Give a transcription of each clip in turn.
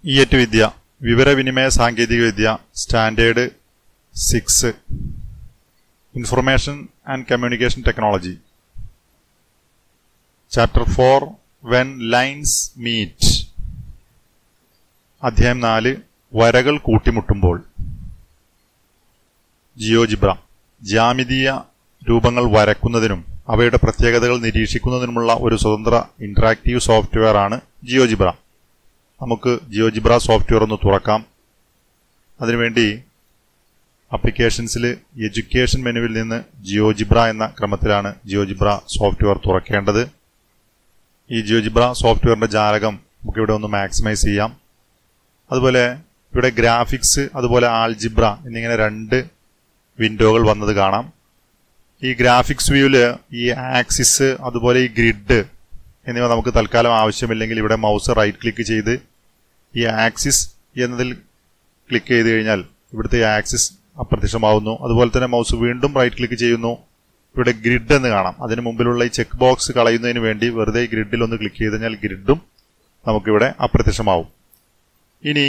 ഇയറ്റ് വിദ്യ വിവരവിനിമയ സാങ്കേതികവിദ്യ standard six information and communication technology chapter four when lines meet അധ്യായം നാല് വരകൾ കൂട്ടിമുട്ടുമ്പോൾ ജിയോജിബ്ര ജാമിതീയ രൂപങ്ങൾ വരക്കുന്നതിനും അവയുടെ പ്രത്യേകതകൾ നിരീക്ഷിക്കുന്നതിനുമുള്ള ഒരു സ്വതന്ത്ര ഇന്ററാക്റ്റീവ് സോഫ്റ്റ്വെയർ ആണ് ജിയോജിബ്ര നമുക്ക് ജിയോജിബ്ര സോഫ്റ്റ്വെയർ ഒന്ന് തുറക്കാം അതിനുവേണ്ടി അപ്ലിക്കേഷൻസിൽ എഡ്യൂക്കേഷൻ മെനുവിൽ നിന്ന് ജിയോജിബ്ര എന്ന ക്രമത്തിലാണ് ജിയോജിബ്ര സോഫ്റ്റ്വെയർ തുറക്കേണ്ടത് ഈ ജിയോജിബ്ര സോഫ്റ്റ്വെയറിന്റെ ജാലകം നമുക്കിവിടെ ഒന്ന് മാക്സിമൈസ് ചെയ്യാം അതുപോലെ ഇവിടെ ഗ്രാഫിക്സ് അതുപോലെ ആൾജിബ്ര എന്നിങ്ങനെ രണ്ട് വിൻഡോകൾ വന്നത് കാണാം ഈ ഗ്രാഫിക്സ് വ്യൂവിൽ ഈ ആക്സിസ് അതുപോലെ ഈ ഗ്രിഡ് എന്നിവ നമുക്ക് തൽക്കാലം ആവശ്യമില്ലെങ്കിൽ ഇവിടെ മൗസ് റൈറ്റ് ക്ലിക്ക് ചെയ്ത് ഈ ആക്സിസ് എന്നതിൽ ക്ലിക്ക് ചെയ്ത് കഴിഞ്ഞാൽ ഇവിടുത്തെ ഈ ആക്സിസ് അപ്രത്യക്ഷമാവുന്നു അതുപോലെ തന്നെ മൗസ് വീണ്ടും റൈറ്റ് ക്ലിക്ക് ചെയ്യുന്നു ഇവിടെ ഗ്രിഡ് എന്ന് കാണാം അതിന് മുമ്പിലുള്ള ഈ ചെക്ക് ബോക്സ് കളയുന്നതിന് വേണ്ടി വെറുതെ ഈ ഗ്രിഡിൽ ഒന്ന് ക്ലിക്ക് ചെയ്ത് കഴിഞ്ഞാൽ ഗ്രിഡും നമുക്കിവിടെ അപ്രത്യക്ഷമാവും ഇനി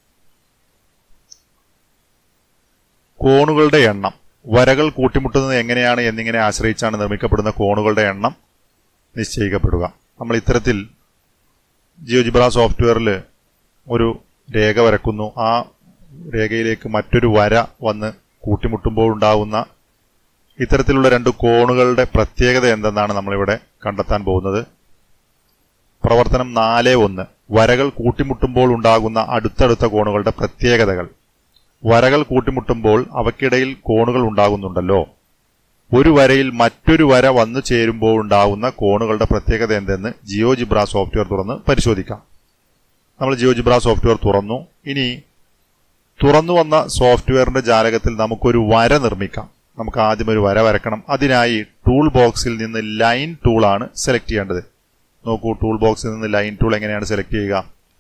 കോണുകളുടെ എണ്ണം വരകൾ കൂട്ടിമുട്ടുന്നത് എങ്ങനെയാണ് എന്നിങ്ങനെ ആശ്രയിച്ചാണ് നിർമ്മിക്കപ്പെടുന്ന കോണുകളുടെ എണ്ണം നിശ്ചയിക്കപ്പെടുക നമ്മൾ ഇത്തരത്തിൽ ജിയോജിബ്ര സോഫ്റ്റ്വെയറിൽ ഒരു രേഖ വരക്കുന്നു ആ രേഖയിലേക്ക് മറ്റൊരു വര വന്ന് കൂട്ടിമുട്ടുമ്പോൾ ഉണ്ടാകുന്ന ഇത്തരത്തിലുള്ള രണ്ട് കോണുകളുടെ പ്രത്യേകത എന്തെന്നാണ് നമ്മളിവിടെ കണ്ടെത്താൻ പോകുന്നത് പ്രവർത്തനം നാല് ഒന്ന് വരകൾ കൂട്ടിമുട്ടുമ്പോൾ ഉണ്ടാകുന്ന അടുത്തടുത്ത കോണുകളുടെ പ്രത്യേകതകൾ വരകൾ കൂട്ടിമുട്ടുമ്പോൾ അവയ്ക്കിടയിൽ കോണുകൾ ഉണ്ടാകുന്നുണ്ടല്ലോ ഒരു വരയിൽ മറ്റൊരു വര വന്നു ചേരുമ്പോൾ ഉണ്ടാകുന്ന കോണുകളുടെ പ്രത്യേകത എന്തെന്ന് ജിയോജിബ്ര സോഫ്റ്റ്വെയർ തുറന്ന് പരിശോധിക്കാം നമ്മൾ ജിയോജിബ്ര സോഫ്റ്റ്വെയർ തുറന്നു ഇനി തുറന്നു വന്ന സോഫ്റ്റ്വെയറിന്റെ ജാലകത്തിൽ നമുക്കൊരു വര നിർമ്മിക്കാം നമുക്ക് ആദ്യം ഒരു വര വരക്കണം അതിനായി ടൂൾ ബോക്സിൽ നിന്ന് ലൈൻ ടൂളാണ് സെലക്ട് ചെയ്യേണ്ടത് നോക്കൂ ടൂൾ ബോക്സിൽ നിന്ന് ലൈൻ ടൂൾ എങ്ങനെയാണ് സെലക്ട് ചെയ്യുക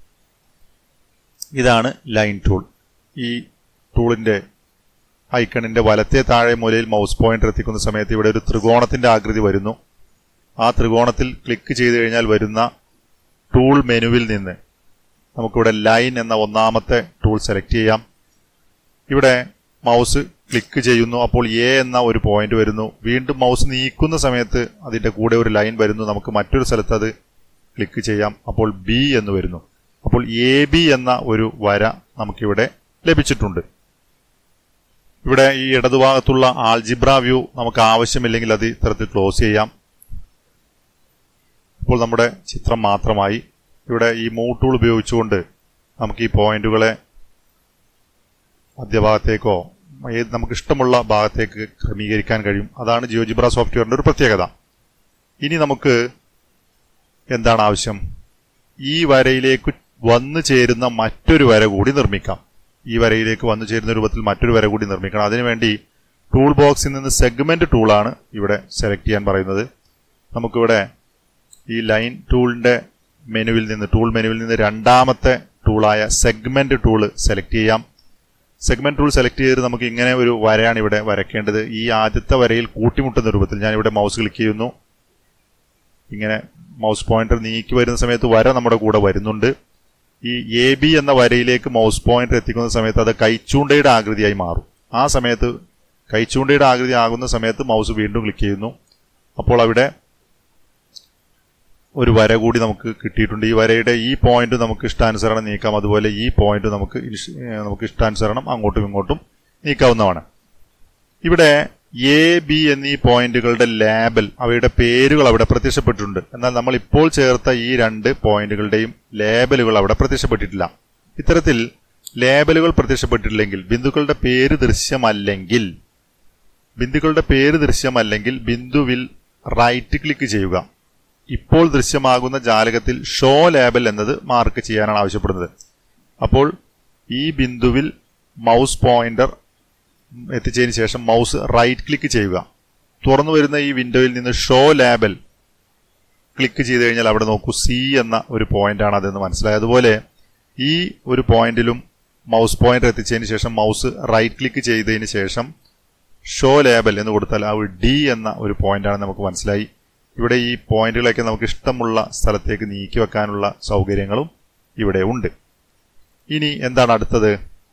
ഇതാണ് ലൈൻ ടൂൾ ഈ ടൂളിന്റെ ഐക്കണിന്റെ വലത്തെ താഴെ മൂലയിൽ മൗസ് പോയിന്റർ എത്തിക്കുന്ന സമയത്ത് ഇവിടെ ഒരു ത്രികോണത്തിന്റെ ആകൃതി വരുന്നു ആ ത്രികോണത്തിൽ ക്ലിക്ക് ചെയ്ത് കഴിഞ്ഞാൽ വരുന്ന ടൂൾ മെനുവിൽ നിന്ന് നമുക്കിവിടെ ലൈൻ എന്ന ഒന്നാമത്തെ ടൂൾ സെലക്ട് ചെയ്യാം ഇവിടെ മൗസ് ക്ലിക്ക് ചെയ്യുന്നു അപ്പോൾ എ എന്ന ഒരു പോയിന്റ് വരുന്നു വീണ്ടും മൗസ് നീക്കുന്ന സമയത്ത് അതിന്റെ കൂടെ ഒരു ലൈൻ വരുന്നു നമുക്ക് മറ്റൊരു സ്ഥലത്ത് അത് ക്ലിക്ക് ചെയ്യാം അപ്പോൾ ബി എന്ന് വരുന്നു അപ്പോൾ എ ബി എന്ന ഒരു വര നമുക്കിവിടെ ലഭിച്ചിട്ടുണ്ട് ഇവിടെ ഈ ഇടതുഭാഗത്തുള്ള ആൾജിബ്ര വ്യൂ നമുക്ക് ആവശ്യമില്ലെങ്കിൽ അത് ഇത്തരത്തിൽ ക്ലോസ് ചെയ്യാം ഇപ്പോൾ നമ്മുടെ ചിത്രം മാത്രമായി ഇവിടെ ഈ മൂവ് ടൂൾ ഉപയോഗിച്ചുകൊണ്ട് നമുക്ക് ഈ പോയിന്റുകളെ മധ്യഭാഗത്തേക്കോ ഏത് നമുക്ക് ഇഷ്ടമുള്ള ഭാഗത്തേക്ക് ക്രമീകരിക്കാൻ കഴിയും അതാണ് ജിയോജിബ്ര സോഫ്റ്റ്വെയറിന്റെ ഒരു പ്രത്യേകത ഇനി നമുക്ക് എന്താണ് ആവശ്യം ഈ വരയിലേക്ക് വന്നു ചേരുന്ന മറ്റൊരു വര കൂടി നിർമ്മിക്കാം ഈ വരയിലേക്ക് വന്നു ചേരുന്ന രൂപത്തിൽ മറ്റൊരു വര കൂടി നിർമ്മിക്കണം അതിനുവേണ്ടി ടൂൾ ബോക്സിൽ നിന്ന് സെഗ്മെന്റ് ടൂളാണ് ഇവിടെ സെലക്ട് ചെയ്യാൻ പറയുന്നത് നമുക്കിവിടെ ഈ ലൈൻ ടൂളിന്റെ മെനുവിൽ നിന്ന് ടൂൾ മെനുവിൽ നിന്ന് രണ്ടാമത്തെ ടൂളായ സെഗ്മെന്റ് ടൂള് സെലക്ട് ചെയ്യാം സെഗ്മെന്റ് ടൂൾ സെലക്ട് ചെയ്ത് നമുക്ക് ഇങ്ങനെ ഒരു വരയാണ് ഇവിടെ വരയ്ക്കേണ്ടത് ഈ ആദ്യത്തെ വരയിൽ കൂട്ടിമുട്ടുന്ന രൂപത്തിൽ ഞാൻ ഇവിടെ മൗസ് ക്ലിക്ക് ചെയ്യുന്നു ഇങ്ങനെ മൗസ് പോയിന്റർ നീക്കി വരുന്ന സമയത്ത് വര നമ്മുടെ കൂടെ വരുന്നുണ്ട് ഈ എ ബി എന്ന വരയിലേക്ക് മൗസ് പോയിന്റർ എത്തിക്കുന്ന സമയത്ത് അത് കൈച്ചൂണ്ടയുടെ ആകൃതിയായി മാറും ആ സമയത്ത് കൈച്ചൂണ്ടയുടെ ആകൃതി ആകുന്ന സമയത്ത് മൗസ് വീണ്ടും ക്ലിക്ക് ചെയ്യുന്നു അപ്പോൾ അവിടെ ഒരു വര കൂടി നമുക്ക് കിട്ടിയിട്ടുണ്ട് ഈ വരയുടെ ഈ പോയിന്റ് നമുക്ക് ഇഷ്ടാനുസരണം നീക്കാം അതുപോലെ ഈ പോയിന്റ് നമുക്ക് ഇഷ്- ഏഹ് നമുക്ക് ഇഷ്ടാനുസരണം അങ്ങോട്ടും ഇങ്ങോട്ടും നീക്കാവുന്നതാണ് ഇവിടെ എ ബി എന്നീ പോയിന്റുകളുടെ ലേബൽ അവയുടെ പേരുകൾ അവിടെ പ്രത്യക്ഷപ്പെട്ടിട്ടുണ്ട് എന്നാൽ നമ്മൾ ഇപ്പോൾ ചേർത്ത ഈ രണ്ട് പോയിന്റുകളുടെയും ലേബലുകൾ അവിടെ പ്രത്യക്ഷപ്പെട്ടിട്ടില്ല ഇത്തരത്തിൽ ലേബലുകൾ പ്രത്യക്ഷപ്പെട്ടിട്ടില്ലെങ്കിൽ ബിന്ദുക്കളുടെ പേര് ദൃശ്യമല്ലെങ്കിൽ ബിന്ദുക്കളുടെ പേര് ദൃശ്യമല്ലെങ്കിൽ ബിന്ദുവിൽ റൈറ്റ് ക്ലിക്ക് ചെയ്യുക ഇപ്പോൾ ദൃശ്യമാകുന്ന ജാലകത്തിൽ ഷോ ലേബൽ എന്നത് മാർക്ക് ചെയ്യാനാണ് ആവശ്യപ്പെടുന്നത് അപ്പോൾ ഈ ബിന്ദുവിൽ മൗസ് പോയിന്റർ എത്തിച്ചതിന് ശേഷം മൗസ് റൈറ്റ് ക്ലിക്ക് ചെയ്യുക തുറന്നു വരുന്ന ഈ വിൻഡോയിൽ നിന്ന് ഷോ ലേബൽ ക്ലിക്ക് ചെയ്ത് കഴിഞ്ഞാൽ അവിടെ നോക്കൂ സി എന്ന ഒരു പോയിന്റാണ് അതെന്ന് മനസ്സിലായി അതുപോലെ ഈ ഒരു പോയിന്റിലും മൗസ് പോയിന്റർ എത്തിച്ചതിന് ശേഷം മൗസ് റൈറ്റ് ക്ലിക്ക് ചെയ്തതിന് ശേഷം ഷോ ലേബൽ എന്ന് കൊടുത്താൽ ആ ഒരു ഡി എന്ന ഒരു പോയിന്റാണ് നമുക്ക് മനസ്സിലായി ഇവിടെ ഈ പോയിന്റുകളൊക്കെ നമുക്ക് ഇഷ്ടമുള്ള സ്ഥലത്തേക്ക് നീക്കി വെക്കാനുള്ള സൗകര്യങ്ങളും ഇവിടെ ഉണ്ട് ഇനി എന്താണ് അടുത്തത്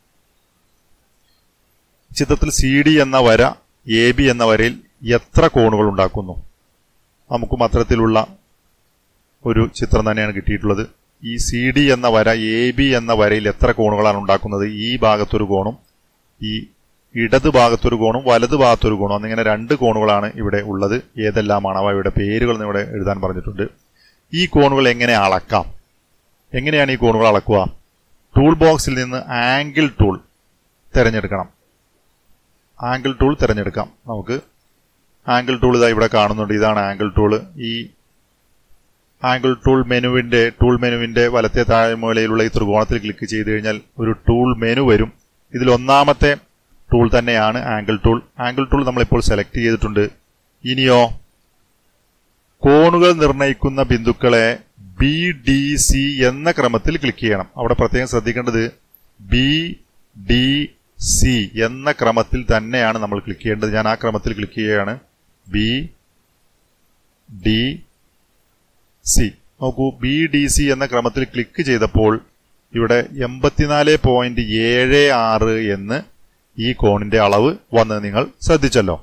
ചിത്രത്തിൽ സി ഡി എന്ന വര എ ബി എന്ന വരയിൽ എത്ര കോണുകൾ ഉണ്ടാക്കുന്നു നമുക്കും അത്തരത്തിലുള്ള ഒരു ചിത്രം തന്നെയാണ് കിട്ടിയിട്ടുള്ളത് ഈ സി ഡി എന്ന വര എ ബി എന്ന വരയിൽ എത്ര കോണുകളാണ് ഉണ്ടാക്കുന്നത് ഈ ഭാഗത്തൊരു കോണും ഈ ഇടത് ഭാഗത്തൊരു കോണും വലത് ഭാഗത്തൊരു കോണും എന്നിങ്ങനെ രണ്ട് കോണുകളാണ് ഇവിടെ ഉള്ളത് ഏതെല്ലാമാണ് അവയുടെ പേരുകൾ ഇവിടെ എഴുതാൻ പറഞ്ഞിട്ടുണ്ട് ഈ കോണുകൾ എങ്ങനെ അളക്കാം എങ്ങനെയാണ് ഈ കോണുകൾ അളക്കുക ടൂൾ ബോക്സിൽ നിന്ന് ആംഗിൾ ടൂൾ തിരഞ്ഞെടുക്കണം ആംഗിൾ ടൂൾ തിരഞ്ഞെടുക്കാം നമുക്ക് ആംഗിൾ ടൂൾ ഇതാ ഇവിടെ കാണുന്നുണ്ട് ഇതാണ് ആംഗിൾ ടൂൾ ഈ ആംഗിൾ ടൂൾ മെനുവിന്റെ ടൂൾ മെനുവിന്റെ വലത്തെ താഴെ മൂലയിലുള്ള ഈ ത്രികോണത്തിൽ ക്ലിക്ക് ചെയ്ത് കഴിഞ്ഞാൽ ഒരു ടൂൾ മെനു വരും ഇതിൽ ഒന്നാമത്തെ ടൂൾ തന്നെയാണ് ആംഗിൾ ടൂൾ ആംഗിൾ ടൂൾ നമ്മളിപ്പോൾ സെലക്ട് ചെയ്തിട്ടുണ്ട് ഇനിയോ കോണുകൾ നിർണ്ണയിക്കുന്ന ബിന്ദുക്കളെ ബി ഡി സി എന്ന ക്രമത്തിൽ ക്ലിക്ക് ചെയ്യണം അവിടെ പ്രത്യേകം ശ്രദ്ധിക്കേണ്ടത് ബി ഡി സി എന്ന ക്രമത്തിൽ തന്നെയാണ് നമ്മൾ ക്ലിക്ക് ചെയ്യേണ്ടത് ഞാൻ ആ ക്രമത്തിൽ ക്ലിക്ക് ചെയ്യുകയാണ് ബി ഡി സി നോക്കൂ ബി ഡി സി എന്ന ക്രമത്തിൽ ക്ലിക്ക് ചെയ്തപ്പോൾ ഇവിടെ എൺപത്തിനാല് പോയിന്റ് ഏഴ് ആറ് എന്ന് ഈ കോണിന്റെ അളവ് വന്നത് നിങ്ങൾ ശ്രദ്ധിച്ചല്ലോ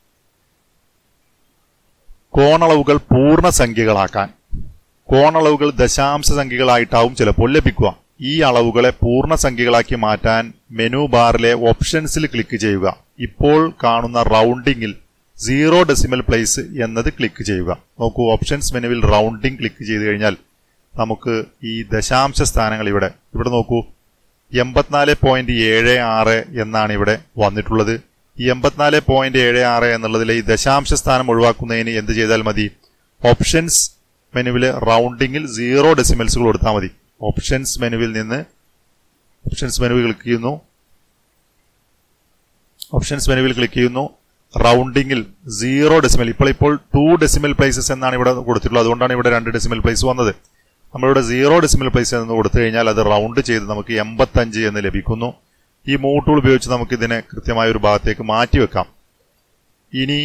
കോണളവുകൾ പൂർണ്ണസംഖ്യകളാക്കാൻ കോണളവുകൾ ദശാംശ സംഖ്യകളായിട്ടാവും ചിലപ്പോൾ ലഭിക്കുക ഈ അളവുകളെ പൂർണ്ണസംഖ്യകളാക്കി മാറ്റാൻ മെനു ബാറിലെ ഓപ്ഷൻസിൽ ക്ലിക്ക് ചെയ്യുക ഇപ്പോൾ കാണുന്ന റൗണ്ടിങ്ങിൽ സീറോ ഡെസിമൽ പ്ലേസ് എന്നത് ക്ലിക്ക് ചെയ്യുക നോക്കൂ ഓപ്ഷൻസ് മെനുവിൽ റൗണ്ടിങ് ക്ലിക്ക് ചെയ്ത് കഴിഞ്ഞാൽ നമുക്ക് ഈ ദശാംശ സ്ഥാനങ്ങൾ ഇവിടെ ഇവിടെ നോക്കൂ എൺപത്തിനാല് പോയിന്റ് ഏഴ് ആറ് എന്നാണ് ഇവിടെ വന്നിട്ടുള്ളത് ഈ എൺപത്തിനാല് പോയിന്റ് ഏഴ് ആറ് എന്നുള്ളതിലെ ഈ ദശാംശ സ്ഥാനം ഒഴിവാക്കുന്നതിന് എന്ത് ചെയ്താൽ മതി ഓപ്ഷൻസ് മെനുവിലെ റൗണ്ടിങ്ങിൽ സീറോ ഡെസിമൽസുകൾ കൊടുത്താൽ മതി ഓപ്ഷൻസ് മെനുവിൽ നിന്ന് ഓപ്ഷൻസ് മെനുവിൽ ക്ലിക്ക് ചെയ്യുന്നു ഓപ്ഷൻസ് മെനുവിൽ ക്ലിക്ക് ചെയ്യുന്നു റൗണ്ടിങ്ങിൽ സീറോ ഡെസിമൽ ഇപ്പോൾ ഇപ്പോൾ ടു ഡെസിമൽ പ്ലേസസ് എന്നാണ് ഇവിടെ കൊടുത്തിട്ടുള്ളത് അതുകൊണ്ടാണ് ഇവിടെ രണ്ട് ഡെസിമൽ പ്ലേസ് വന്നത് നമ്മളിവിടെ സീറോ ഡെസിമൽ പ്ലേസ് എന്ന് കൊടുത്തു കഴിഞ്ഞാൽ അത് റൗണ്ട് ചെയ്ത് നമുക്ക് എൺപത്തഞ്ച് എന്ന് ലഭിക്കുന്നു ഈ മൂവ് ടൂൾ ഉപയോഗിച്ച് നമുക്ക് ഇതിനെ കൃത്യമായ ഒരു ഭാഗത്തേക്ക് മാറ്റി വെക്കാം ഇനി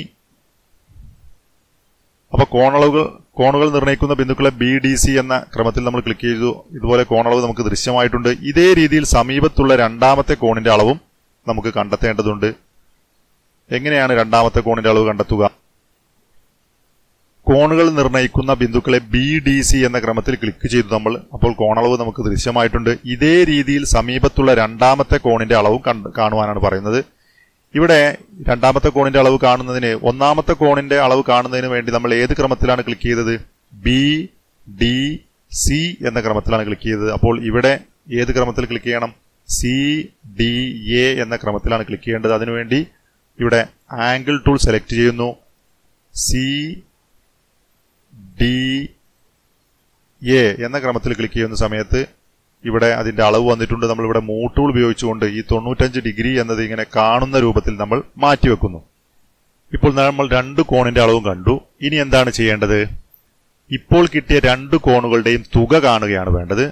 അപ്പൊ കോണളവുകൾ കോണുകൾ നിർണ്ണയിക്കുന്ന ബിന്ദുക്കളെ ബി ഡി സി എന്ന ക്രമത്തിൽ നമ്മൾ ക്ലിക്ക് ചെയ്തു ഇതുപോലെ കോണളവ് നമുക്ക് ദൃശ്യമായിട്ടുണ്ട് ഇതേ രീതിയിൽ സമീപത്തുള്ള രണ്ടാമത്തെ കോണിന്റെ അളവും നമുക്ക് കണ്ടെത്തേണ്ടതുണ്ട് എങ്ങനെയാണ് രണ്ടാമത്തെ കോണിന്റെ അളവ് കണ്ടെത്തുക കോണുകൾ നിർണ്ണയിക്കുന്ന ബിന്ദുക്കളെ ബി ഡി സി എന്ന ക്രമത്തിൽ ക്ലിക്ക് ചെയ്തു നമ്മൾ അപ്പോൾ കോണളവ് നമുക്ക് ദൃശ്യമായിട്ടുണ്ട് ഇതേ രീതിയിൽ സമീപത്തുള്ള രണ്ടാമത്തെ കോണിന്റെ അളവും കണ്ട് കാണുവാനാണ് പറയുന്നത് ഇവിടെ രണ്ടാമത്തെ കോണിന്റെ അളവ് കാണുന്നതിന് ഒന്നാമത്തെ കോണിന്റെ അളവ് കാണുന്നതിന് വേണ്ടി നമ്മൾ ഏത് ക്രമത്തിലാണ് ക്ലിക്ക് ചെയ്തത് ബി ഡി സി എന്ന ക്രമത്തിലാണ് ക്ലിക്ക് ചെയ്തത് അപ്പോൾ ഇവിടെ ഏത് ക്രമത്തിൽ ക്ലിക്ക് ചെയ്യണം സി ഡി എ എന്ന ക്രമത്തിലാണ് ക്ലിക്ക് ചെയ്യേണ്ടത് അതിനുവേണ്ടി ഇവിടെ ആംഗിൾ ടൂൾ സെലക്ട് ചെയ്യുന്നു സി ഡി എ എന്ന ക്രമത്തിൽ ക്ലിക്ക് ചെയ്യുന്ന സമയത്ത് ഇവിടെ അതിന്റെ അളവ് വന്നിട്ടുണ്ട് നമ്മൾ ഇവിടെ മൂവ് ടൂൾ ഉപയോഗിച്ചുകൊണ്ട് ഈ തൊണ്ണൂറ്റഞ്ച് ഡിഗ്രി എന്നത് ഇങ്ങനെ കാണുന്ന രൂപത്തിൽ നമ്മൾ മാറ്റിവെക്കുന്നു ഇപ്പോൾ നമ്മൾ രണ്ട് കോണിന്റെ അളവും കണ്ടു ഇനി എന്താണ് ചെയ്യേണ്ടത് ഇപ്പോൾ കിട്ടിയ രണ്ട് കോണുകളുടെയും തുക കാണുകയാണ് വേണ്ടത്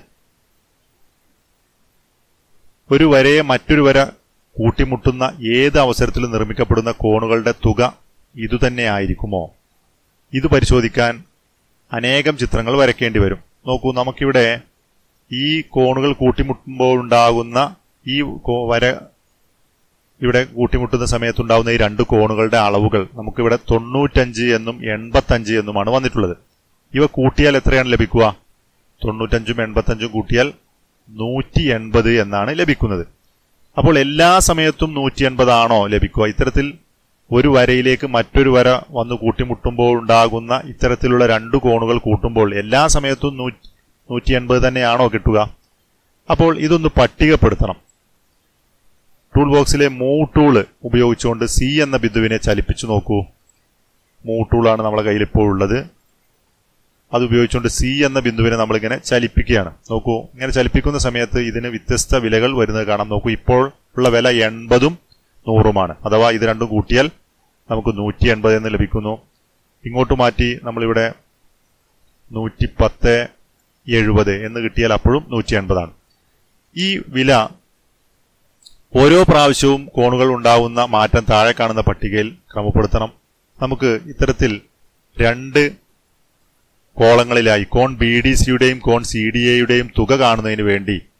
ഒരു വരയെ മറ്റൊരു വര കൂട്ടിമുട്ടുന്ന ഏത് അവസരത്തിലും നിർമ്മിക്കപ്പെടുന്ന കോണുകളുടെ തുക ഇതുതന്നെ ആയിരിക്കുമോ ഇത് പരിശോധിക്കാൻ അനേകം ചിത്രങ്ങൾ വരയ്ക്കേണ്ടി വരും നോക്കൂ നമുക്കിവിടെ ഈ കോണുകൾ കൂട്ടിമുട്ടുമ്പോൾ ഉണ്ടാകുന്ന ഈ കോ- വര ഇവിടെ കൂട്ടിമുട്ടുന്ന സമയത്തുണ്ടാകുന്ന ഈ രണ്ട് കോണുകളുടെ അളവുകൾ നമുക്കിവിടെ തൊണ്ണൂറ്റഞ്ച് എന്നും എൺപത്തഞ്ച് എന്നുമാണ് വന്നിട്ടുള്ളത് ഇവ കൂട്ടിയാൽ എത്രയാണ് ലഭിക്കുക തൊണ്ണൂറ്റഞ്ചും എൺപത്തഞ്ചും കൂട്ടിയാൽ നൂറ്റി എൺപത് എന്നാണ് ലഭിക്കുന്നത് അപ്പോൾ എല്ലാ സമയത്തും നൂറ്റി എൺപതാണോ ലഭിക്കുക ഇത്തരത്തിൽ ഒരു വരയിലേക്ക് മറ്റൊരു വര വന്ന് കൂട്ടിമുട്ടുമ്പോൾ ഉണ്ടാകുന്ന ഇത്തരത്തിലുള്ള രണ്ട് കോണുകൾ കൂട്ടുമ്പോൾ എല്ലാ സമയത്തും നൂറ്റി നൂറ്റി എൺപത് തന്നെയാണോ കിട്ടുക അപ്പോൾ ഇതൊന്ന് പട്ടികപ്പെടുത്തണം ടൂൾ ബോക്സിലെ മൂവ് ടൂള് ഉപയോഗിച്ചുകൊണ്ട് സി എന്ന ബിന്ദുവിനെ ചലിപ്പിച്ചു നോക്കൂ മൂവ് ടൂളാണ് നമ്മളെ കയ്യിൽ ഇപ്പോൾ ഉള്ളത് അത് ഉപയോഗിച്ചുകൊണ്ട് സി എന്ന ബിന്ദുവിനെ നമ്മളിങ്ങനെ ചലിപ്പിക്കുകയാണ് നോക്കൂ ഇങ്ങനെ ചലിപ്പിക്കുന്ന സമയത്ത് ഇതിന് വ്യത്യസ്ത വിലകൾ വരുന്നത് കാണാം നോക്കൂ ഇപ്പോൾ ഉള്ള വില എൺപതും നൂറുമാണ് അഥവാ ഇത് രണ്ടും കൂട്ടിയാൽ നമുക്ക് നൂറ്റി എൺപത് എന്ന് ലഭിക്കുന്നു ഇങ്ങോട്ട് മാറ്റി നമ്മളിവിടെ നൂറ്റി പത്ത് എഴുപത് എന്ന് കിട്ടിയാൽ അപ്പോഴും നൂറ്റി എൺപതാണ് ഈ വില ഓരോ പ്രാവശ്യവും കോണുകൾ ഉണ്ടാവുന്ന മാറ്റം താഴെ കാണുന്ന പട്ടികയിൽ ക്രമപ്പെടുത്തണം നമുക്ക് ഇത്തരത്തിൽ രണ്ട് കോളങ്ങളിലായി കോൺ ബി ഡി സിയുടെയും കോൺ സി ഡി എയുടെയും തുക കാണുന്നതിന് വേണ്ടി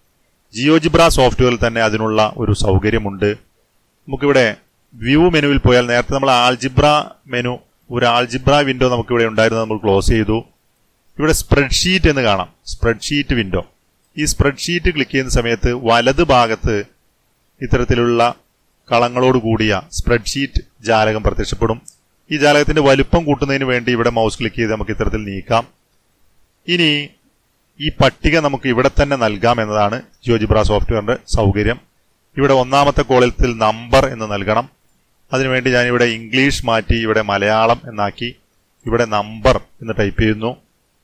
ജിയോജിബ്ര സോഫ്റ്റ്വെയറിൽ തന്നെ അതിനുള്ള ഒരു സൗകര്യമുണ്ട് നമുക്കിവിടെ വ്യൂ മെനുവിൽ പോയാൽ നേരത്തെ നമ്മൾ ആൾജിബ്ര മെനു ഒരു ആൾജിബ്ര വിൻഡോ നമുക്കിവിടെ ഉണ്ടായിരുന്നത് നമ്മൾ ക്ലോസ് ചെയ്തു ഇവിടെ സ്പ്രെഡ്ഷീറ്റ് എന്ന് കാണാം സ്പ്രെഡ്ഷീറ്റ് വിൻഡോ ഈ സ്പ്രെഡ്ഷീറ്റ് ക്ലിക്ക് ചെയ്യുന്ന സമയത്ത് വലത് ഭാഗത്ത് ഇത്തരത്തിലുള്ള കളങ്ങളോട് കൂടിയ സ്പ്രെഡ്ഷീറ്റ് ജാലകം പ്രത്യക്ഷപ്പെടും ഈ ജാലകത്തിന്റെ വലുപ്പം കൂട്ടുന്നതിന് വേണ്ടി ഇവിടെ മൗസ് ക്ലിക്ക് ചെയ്ത് നമുക്ക് ഇത്തരത്തിൽ നീക്കാം ഇനി ഈ പട്ടിക നമുക്ക് ഇവിടെ തന്നെ നൽകാം എന്നതാണ് ജിയോജിബ്ര സോഫ്റ്റ്വെയറിന്റെ സൗകര്യം ഇവിടെ ഒന്നാമത്തെ കോളത്തിൽ നമ്പർ എന്ന് നൽകണം അതിനുവേണ്ടി ഞാനിവിടെ ഇംഗ്ലീഷ് മാറ്റി ഇവിടെ മലയാളം എന്നാക്കി ഇവിടെ നമ്പർ എന്ന് ടൈപ്പ് ചെയ്യുന്നു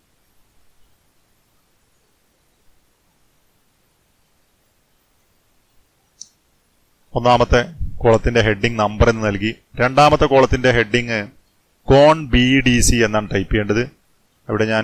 ഒന്നാമത്തെ കോളത്തിന്റെ ഹെഡിംഗ് നമ്പർ എന്ന് നൽകി രണ്ടാമത്തെ കോളത്തിന്റെ ഹെഡിംഗ് കോൺ ബി ഡി സി എന്നാണ് ടൈപ്പ് ചെയ്യേണ്ടത് അവിടെ ഞാൻ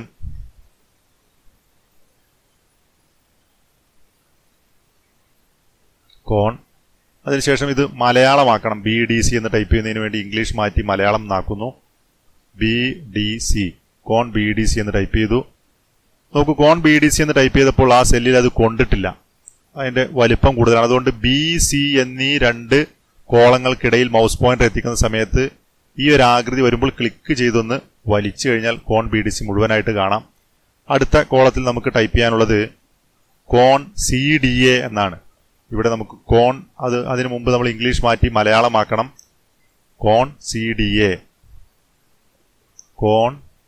കോൺ അതിനുശേഷം ഇത് മലയാളമാക്കണം ബി ഡി സി എന്ന് ടൈപ്പ് ചെയ്യുന്നതിന് വേണ്ടി ഇംഗ്ലീഷ് മാറ്റി മലയാളം എന്നാക്കുന്നു ബി ഡി സി കോൺ ബി ഡി സി എന്ന് ടൈപ്പ് ചെയ്തു നമുക്ക് കോൺ ബി ഡി സി എന്ന് ടൈപ്പ് ചെയ്തപ്പോൾ ആ സെല്ലിൽ അത് കൊണ്ടിട്ടില്ല അതിന്റെ വലിപ്പം കൂടുതലാണ് അതുകൊണ്ട് ബി സി എന്നീ രണ്ട് കോളങ്ങൾക്കിടയിൽ മൗസ് പോയിന്റർ എത്തിക്കുന്ന സമയത്ത് ഈ ഒരു ആകൃതി വരുമ്പോൾ ക്ലിക്ക് ചെയ്തൊന്ന് വലിച്ചു കഴിഞ്ഞാൽ കോൺ ബി ഡി സി മുഴുവനായിട്ട് കാണാം അടുത്ത കോളത്തിൽ നമുക്ക് ടൈപ്പ് ചെയ്യാനുള്ളത് കോൺ സി ഡി എ എന്നാണ് ഇവിടെ നമുക്ക് കോൺ അത് അതിനു മുമ്പ് നമ്മൾ ഇംഗ്ലീഷ് മാറ്റി മലയാളമാക്കണം കോൺ സി ഡി എ കോൺ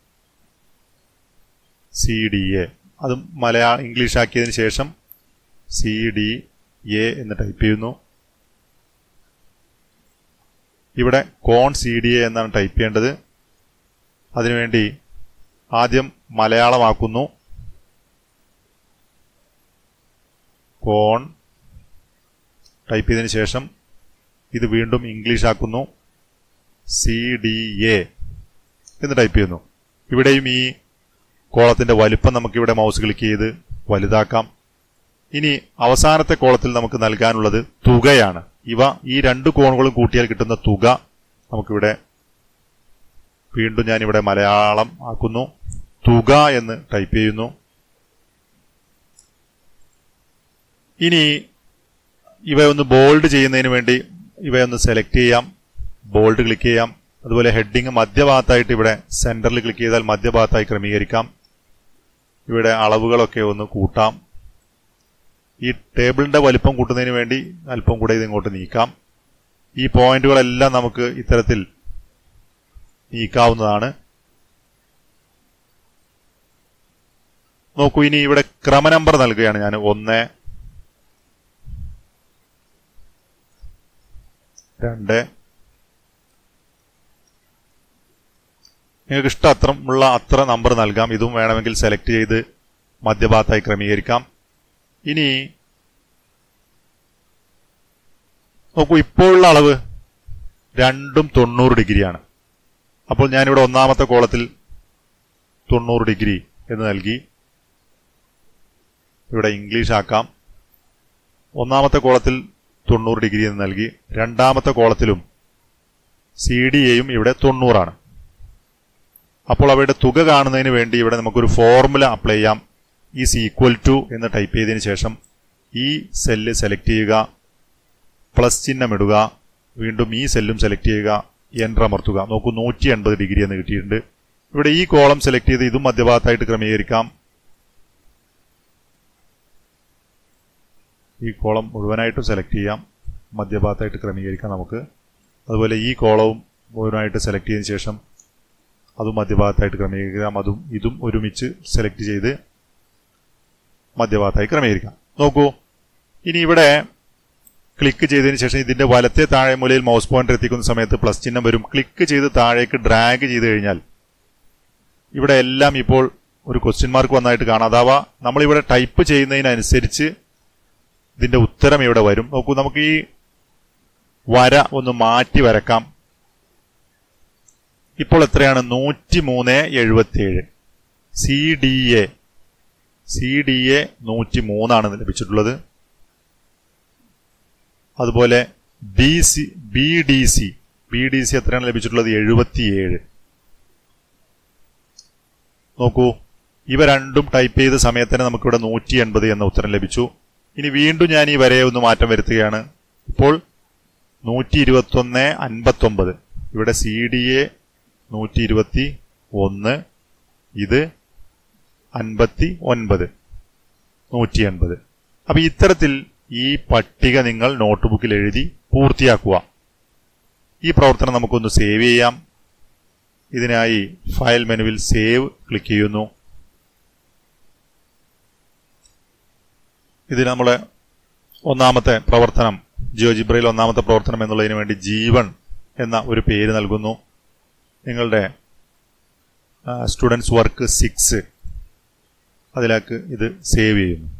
സി ഡി എ അത് മലയാളം ഇംഗ്ലീഷ് ആക്കിയതിനു ശേഷം സി ഡി എ എന്ന് ടൈപ്പ് ചെയ്യുന്നു ഇവിടെ കോൺ സി ഡി എ എന്നാണ് ടൈപ്പ് ചെയ്യേണ്ടത് അതിനുവേണ്ടി ആദ്യം മലയാളമാക്കുന്നു കോൺ ടൈപ്പ് ചെയ്തതിനു ശേഷം ഇത് വീണ്ടും ഇംഗ്ലീഷ് ആക്കുന്നു സി ഡി എ എന്ന് ടൈപ്പ് ചെയ്യുന്നു ഇവിടെയും ഈ കോളത്തിന്റെ വലിപ്പം നമുക്കിവിടെ മൗസ് ക്ലിക്ക് ചെയ്ത് വലുതാക്കാം ഇനി അവസാനത്തെ കോളത്തിൽ നമുക്ക് നൽകാനുള്ളത് തുകയാണ് ഇവ ഈ രണ്ട് കോണുകളും കൂട്ടിയാൽ കിട്ടുന്ന തുക നമുക്കിവിടെ വീണ്ടും ഞാൻ ഇവിടെ മലയാളം ആക്കുന്നു തുക എന്ന് ടൈപ്പ് ചെയ്യുന്നു ഇനി ഇവയൊന്ന് ബോൾഡ് ചെയ്യുന്നതിന് വേണ്ടി ഇവയൊന്ന് സെലക്ട് ചെയ്യാം ബോൾഡ് ക്ലിക്ക് ചെയ്യാം അതുപോലെ ഹെഡിങ് മധ്യഭാഗത്തായിട്ട് ഇവിടെ സെന്ററിൽ ക്ലിക്ക് ചെയ്താൽ മധ്യഭാഗത്തായി ക്രമീകരിക്കാം ഇവിടെ അളവുകളൊക്കെ ഒന്ന് കൂട്ടാം ഈ ടേബിളിന്റെ വലിപ്പം കൂട്ടുന്നതിന് വേണ്ടി അല്പം കൂടെ ഇത് ഇങ്ങോട്ട് നീക്കാം ഈ പോയിന്റുകളെല്ലാം നമുക്ക് ഇത്തരത്തിൽ നീക്കാവുന്നതാണ് നോക്കൂ ഇനി ഇവിടെ ക്രമ നമ്പർ നൽകുകയാണ് ഞാൻ ഒന്ന് രണ്ട് നിങ്ങൾക്ക് ഇഷ്ടമുള്ള അത്ര നമ്പർ നൽകാം ഇതും വേണമെങ്കിൽ സെലക്ട് ചെയ്ത് മധ്യഭാഗത്തായി ക്രമീകരിക്കാം ഇനി നോക്കൂ ഇപ്പോഴുള്ള അളവ് രണ്ടും തൊണ്ണൂറ് ഡിഗ്രിയാണ് അപ്പോൾ ഞാനിവിടെ ഒന്നാമത്തെ കോളത്തിൽ തൊണ്ണൂറ് ഡിഗ്രി എന്ന് നൽകി ഇവിടെ ഇംഗ്ലീഷ് ആക്കാം ഒന്നാമത്തെ കോളത്തിൽ തൊണ്ണൂറ് ഡിഗ്രി എന്ന് നൽകി രണ്ടാമത്തെ കോളത്തിലും സി ഡി എയും ഇവിടെ തൊണ്ണൂറാണ് അപ്പോൾ അവയുടെ തുക കാണുന്നതിന് വേണ്ടി ഇവിടെ നമുക്കൊരു ഫോർമുല അപ്ലൈ ചെയ്യാം ഈസ് ഈക്വൽ ടു എന്ന് ടൈപ്പ് ചെയ്തതിന് ശേഷം ഈ സെല്ല് സെലക്ട് ചെയ്യുക പ്ലസ് ചിഹ്നം ഇടുക വീണ്ടും ഈ സെല്ലും സെലക്ട് ചെയ്യുക എൻ്റർ അമർത്തുക നോക്കൂ നൂറ്റി എൺപത് ഡിഗ്രി എന്ന് കിട്ടിയിട്ടുണ്ട് ഇവിടെ ഈ കോളം സെലക്ട് ചെയ്ത് ഇതും മധ്യഭാഗത്തായിട്ട് ക്രമീകരിക്കാം ഈ കോളം മുഴുവനായിട്ടും സെലക്ട് ചെയ്യാം മധ്യഭാഗത്തായിട്ട് ക്രമീകരിക്കാം നമുക്ക് അതുപോലെ ഈ കോളവും മുഴുവനായിട്ട് സെലക്ട് ചെയ്തതിനു ശേഷം അതും മധ്യഭാഗത്തായിട്ട് ക്രമീകരിക്കാം അതും ഇതും ഒരുമിച്ച് സെലക്ട് ചെയ്ത് മധ്യഭാഗത്തായി ക്രമീകരിക്കാം നോക്കൂ ഇനി ഇവിടെ ക്ലിക്ക് ചെയ്തതിന് ശേഷം ഇതിന്റെ വലത്തെ താഴെ മൂലയിൽ മൗസ് പോയിന്റർ എത്തിക്കുന്ന സമയത്ത് പ്ലസ് ചിഹ്നം വരും ക്ലിക്ക് ചെയ്ത് താഴേക്ക് ഡ്രാഗ് ചെയ്ത് കഴിഞ്ഞാൽ ഇവിടെ എല്ലാം ഇപ്പോൾ ഒരു ക്വസ്റ്റ്യൻ മാർക്ക് വന്നായിട്ട് കാണാം അഥവാ നമ്മളിവിടെ ടൈപ്പ് ചെയ്യുന്നതിനനുസരിച്ച് ഇതിന്റെ ഉത്തരം ഇവിടെ വരും നോക്കൂ നമുക്ക് ഈ വര ഒന്ന് മാറ്റി വരക്കാം ഇപ്പോൾ എത്രയാണ് നൂറ്റി മൂന്ന് എഴുപത്തിയേഴ് C D A C D A നൂറ്റി മൂന്നാണ് ലഭിച്ചിട്ടുള്ളത് അതുപോലെ B C B D C B D C എത്രയാണ് ലഭിച്ചിട്ടുള്ളത് എഴുപത്തിയേഴ് നോക്കൂ ഇവ രണ്ടും ടൈപ്പ് ചെയ്ത സമയത്ത് തന്നെ നമുക്കിവിടെ നൂറ്റി എൺപത് എന്ന ഉത്തരം ലഭിച്ചു ഇനി വീണ്ടും ഞാൻ ഈ വരയെ ഒന്ന് മാറ്റം വരുത്തുകയാണ് ഇപ്പോൾ നൂറ്റി ഇരുപത്തൊന്ന് അൻപത്തൊമ്പത് ഇവിടെ സി ഡി എ നൂറ്റി ഇരുപത്തി ഒന്ന് ഇത് അൻപത്തി ഒൻപത് നൂറ്റി എൺപത് അപ്പൊ ഇത്തരത്തിൽ ഈ പട്ടിക നിങ്ങൾ നോട്ട്ബുക്കിൽ എഴുതി പൂർത്തിയാക്കുക ഈ പ്രവർത്തനം നമുക്കൊന്ന് സേവ് ചെയ്യാം ഇതിനായി ഫയൽ മെനുവിൽ സേവ് ക്ലിക്ക് ചെയ്യുന്നു ഇതിന് നമ്മൾ ഒന്നാമത്തെ പ്രവർത്തനം ജിയോജിബ്രയിൽ ഒന്നാമത്തെ പ്രവർത്തനം എന്നുള്ളതിന് വേണ്ടി ജീവൻ എന്ന ഒരു പേര് നൽകുന്നു നിങ്ങളുടെ സ്റ്റുഡൻസ് വർക്ക് സിക്സ് അതിലേക്ക് ഇത് സേവ് ചെയ്യുന്നു